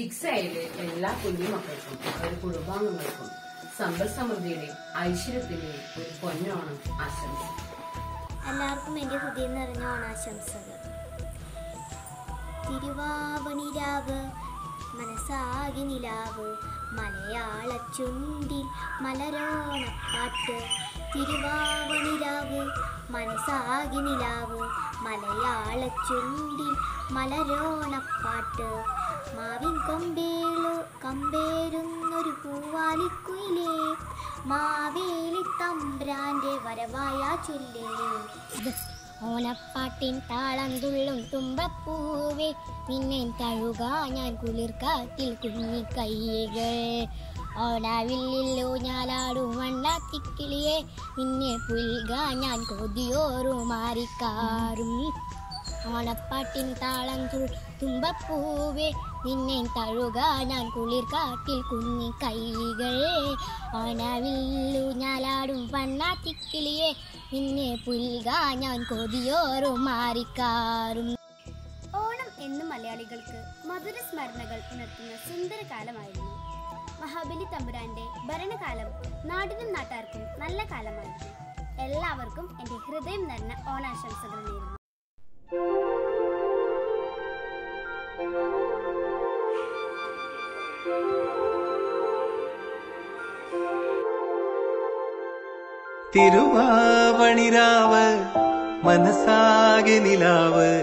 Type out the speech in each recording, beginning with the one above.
six ഐയിലെ എല്ലാ കുഞ്ഞുമക്കൾക്കും അവരുടെ കുടുംബാംഗങ്ങൾക്കും സമ്പൽ സമൃദ്ധിയുടെയും ഐശ്വര്യത്തിന്റെയും ഒരു പൊന്നോണം ആശംസ എല്ലാവർക്കും എൻ്റെ ഹൃദയം നിറഞ്ഞ ഓണാശംസകൾ തിരുവാവണിരാവ് മനസ്സാകി നിലാവ് മലയാള ചുണ്ടിൽ മലരോണപ്പാട്ട് തിരുവാവണിരാവ് മനസ്സാകി നിലാവ് മലയാള ചുണ്ടിൽ മലരോണപ്പാട്ട് മാവിൻ കൊമ്പേളു കമ്പേരുന്നൊരു പൂവാലിക്കുയിലേ മാവേലി തമ്പ്രാന്റെ വരവായ ചൊല്ലേ ഓണപ്പാട്ടിൻ താളം തുള്ളും തുമ്പപ്പൂവേ നിന്നെ തഴുക ഞാൻ കുളിർക്കാറ്റിൽ കുഞ്ഞിക്കൈകൾ ഓണാവില്ലു ഞാലാടും വണ്ണാത്തിക്കിളിയെ നിന്നെ പുൽക ഞാൻ കൊതിയോറു മാറിക്കാറും ഓണപ്പാട്ടിൻ താളം തുൾ തുമ്പപ്പൂവേ നിന്നെ തഴുക ഞാൻ കുളിർക്കാറ്റിൽ കുഞ്ഞി കൈകൾ ഓണവില്ലു ഞാലാടും പണ്ണാത്തിക്കിളിയെ നിന്നെ പുൽക ഞാൻ കൊതിയോറും മാറിക്കാറും ഓണം എന്നും മലയാളികൾക്ക് മധുര സ്മരണകൾ ഉണർത്തുന്ന സുന്ദരകാലമായിരുന്നു മഹാബലി തമ്പുരാന്റെ ഭരണകാലം നാടിനും നാട്ടാർക്കും നല്ല കാലമായിരുന്നു എല്ലാവർക്കും എൻ്റെ ഹൃദയം നിറഞ്ഞ ഓണാശംസകൾ നേരുന്നു തിരുവാവണിരാവ് മനസ്സാകെ നിലാവ്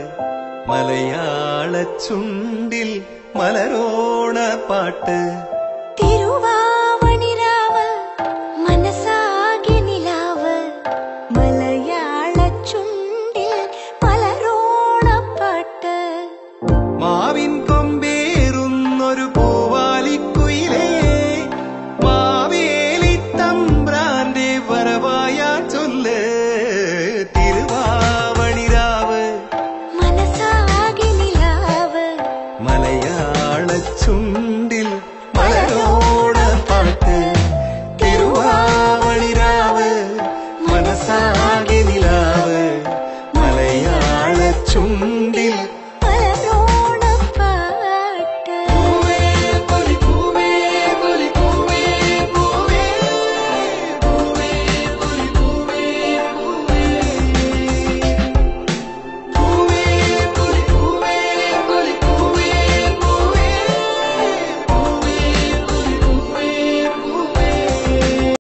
മലയാള ചുണ്ടിൽ മലരോണ പാട്ട് തിരുവാ